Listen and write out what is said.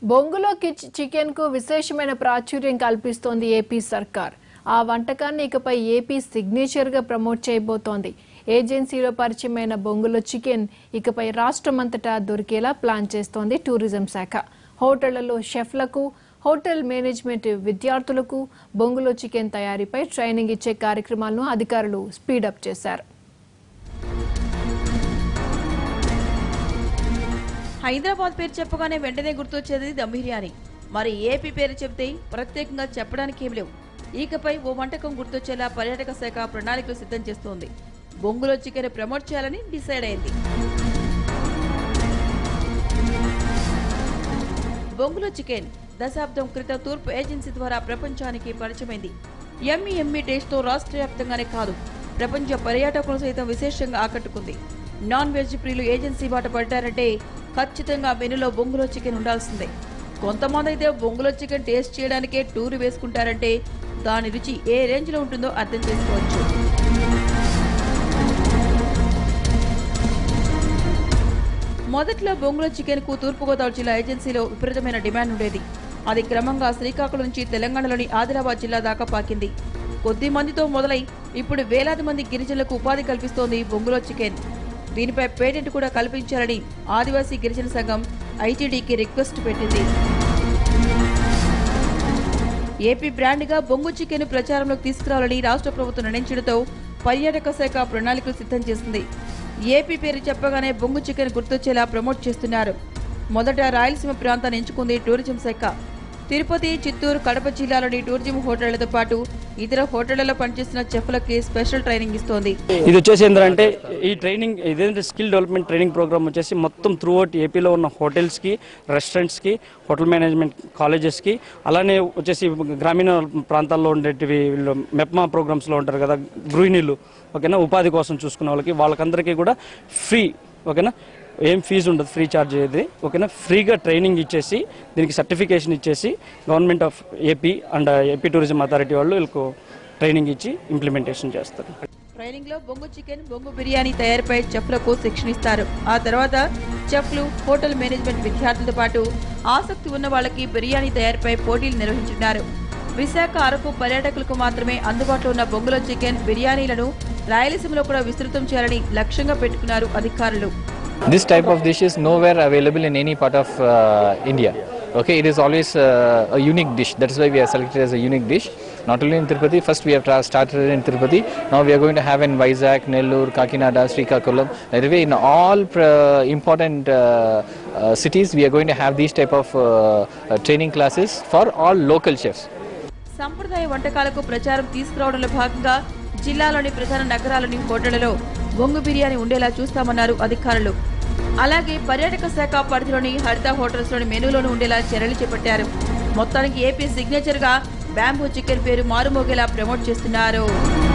బొంగులో కిచ్ చికెన్ కు విశేషమైన ప్రాచుర్యం కల్పిస్తోంది ఏపీ సర్కార్ ఆ వంటకాన్ని ఇకపై ఏపీ సిగ్నేచర్ గా ప్రమోట్ చేయబోతోంది ఏజెన్సీలో పరిచయమైన బొంగులో చికెన్ ఇకపై రాష్ట్రమంతటా దొరికేలా ప్లాన్ చేస్తోంది టూరిజం శాఖ హోటళ్లలో షెఫ్లకు హోటల్ మేనేజ్మెంట్ విద్యార్థులకు బొంగులో చికెన్ తయారీపై ట్రైనింగ్ ఇచ్చే కార్యక్రమాలను అధికారులు స్పీడప్ చేశారు హైదరాబాద్ పేరు చెప్పగానే వెంటనే గుర్తొచ్చేది దమ్ బిర్యానీ మరి ఏపీ పేరు చెబితే ప్రత్యేకంగా చెప్పడానికి ఏం లేవు ఇకపై ఓ వంటకం గుర్తొచ్చేలా పర్యాటక శాఖ ప్రణాళికలు సిద్ధం చేస్తోంది బొంగులో చికెన్ ప్రమోట్ చేయాలని డిసైడ్ అయింది బొంగులో చికెన్ దశాబ్దం క్రితం తూర్పు ఏజెన్సీ ద్వారా ప్రపంచానికి పరిచయమైంది ఎమ్మి ఎమ్మి టేస్ట్ తో రాష్ట్ర వ్యాప్తంగానే కాదు ప్రపంచ పర్యాటకులు సైతం విశేషంగా ఆకట్టుకుంది నాన్ వెజ్ ప్రియులు ఏజెన్సీ బాట పడ్డారంటే ఖచ్చితంగా మెనూలో బొంగులో చికెన్ ఉండాల్సిందే కొంతమంది అయితే బొంగులో చికెన్ టేస్ట్ చేయడానికే టూర్ వేసుకుంటారంటే దాని రుచి ఏ రేంజ్ లో ఉంటుందో అర్థం చేసుకోవచ్చు మొదట్లో బొంగులో చికెన్ కు తూర్పుగోదావరి జిల్లా ఏజెన్సీలో విపరీతమైన డిమాండ్ ఉండేది అది క్రమంగా శ్రీకాకుళం నుంచి తెలంగాణలోని ఆదిలాబాద్ జిల్లా దాకా పాకింది కొద్ది మందితో మొదలై ఇప్పుడు వేలాది మంది గిరిజనులకు ఉపాధి కల్పిస్తోంది బొంగులో చికెన్ దీనిపై పేటెంట్ కూడా కల్పించాలని ఆదివాసీ గిరిజన సంఘం ఐటీడీకి రిక్వెస్ట్ పెట్టింది ఏపీ బ్రాండ్గా బొంగు చికెన్ ప్రచారంలోకి తీసుకురావాలని రాష్ట్ర ప్రభుత్వం నిర్ణయించడంతో పర్యాటక శాఖ ప్రణాళికలు సిద్ధం చేసింది ఏపీ పేరు చెప్పగానే బొంగు చికెన్ గుర్తొచ్చేలా ప్రమోట్ చేస్తున్నారు మొదట రాయలసీమ ప్రాంతాన్ని ఎంచుకుంది టూరిజం శాఖ తిరుపతి చిత్తూరు కడప జిల్లాలోని టూరిజం హోటళ్లతో పాటు ఇతర హోటళ్లలో పనిచేస్తున్న చెఫ్లకి స్పెషల్ ట్రైనింగ్ ఇస్తోంది ఇది వచ్చేసి ఏంటంటే ఈ ట్రైనింగ్ ఇదేంటే స్కిల్ డెవలప్మెంట్ ట్రైనింగ్ ప్రోగ్రామ్ వచ్చేసి మొత్తం త్రూ అవుట్ ఏపీలో ఉన్న హోటల్స్కి రెస్టారెంట్స్కి హోటల్ మేనేజ్మెంట్ కాలేజెస్కి అలానే వచ్చేసి గ్రామీణ ప్రాంతాల్లో ఉండేటివి వీళ్ళు మెప్మా ప్రోగ్రామ్స్లో ఉంటారు కదా గృహిణీలు ఓకేనా ఉపాధి కోసం చూసుకునే వాళ్ళకి వాళ్ళకందరికీ కూడా ఫ్రీ ఓకేనా ఏం ఫీజు ఉండదు ఫ్రీ ఛార్జ్ అయ్యేది ఓకేనా ఫ్రీగా ట్రైనింగ్ ఇచ్చేసి దీనికి సర్టిఫికేషన్ ఇచ్చేసి government of AP and AP tourism authority వాళ్ళు వీళ్ళకు ట్రైనింగ్ ఇచ్చి ఇంప్లిమెంటేషన్ చేస్తారు ట్రైనింగ్ లో బొంగు చికెన్ బొంగు బిర్యానీ తయారీపై చెఫ్లకు శిక్షణ ఇస్తారు ఆ తర్వాత చెఫ్లు హోటల్ మేనేజ్మెంట్ విద్యార్థులతో పాటు ఆసక్తి ఉన్న వాళ్ళకి బిర్యానీ తయారీపై పోటీలు నిర్వహించున్నారు విశాఖ అరకు పర్యాటకులకు మాత్రమే అందుబాటులో ఉన్న బొంగులో చికెన్ బిర్యానీలను రాయలసీమలో కూడా విస్తృతం చేయాలని లక్ష్యంగా పెట్టుకున్నారు అధికారులు This type of dish is nowhere available in any part of uh, India. Okay, it is always uh, a unique dish. That is why we are selected as a unique dish. Not only in Tirupati, first we have tra- started in Tirupati. Now we are going to have in Vizag, Nellore, Kakinada, Srikakulam. That way, in all pr- important uh, uh, cities, we are going to have these type of uh, uh, training classes for all local chefs. సంప్రదాయ వంటకాలకు ప్రచారం తీసుకురావడంలో భాగంగా జిల్లాలోని ప్రధాన నగరాలోని హోటళ్లలో బొంగు బిర్యానీ ఉండేలా చూస్తామన్నారు అధికారులు అలాగే పర్యాటక శాఖ పరిధిలోని హరిత హోటల్స్ లోని మెనూలోనూ ఉండేలా చర్యలు చేపట్టారు మొత్తానికి ఏపీ సిగ్నేచర్ గా బ్యాంబూ చికెన్ పేరు మారుమోగేలా ప్రమోట్ చేస్తున్నారు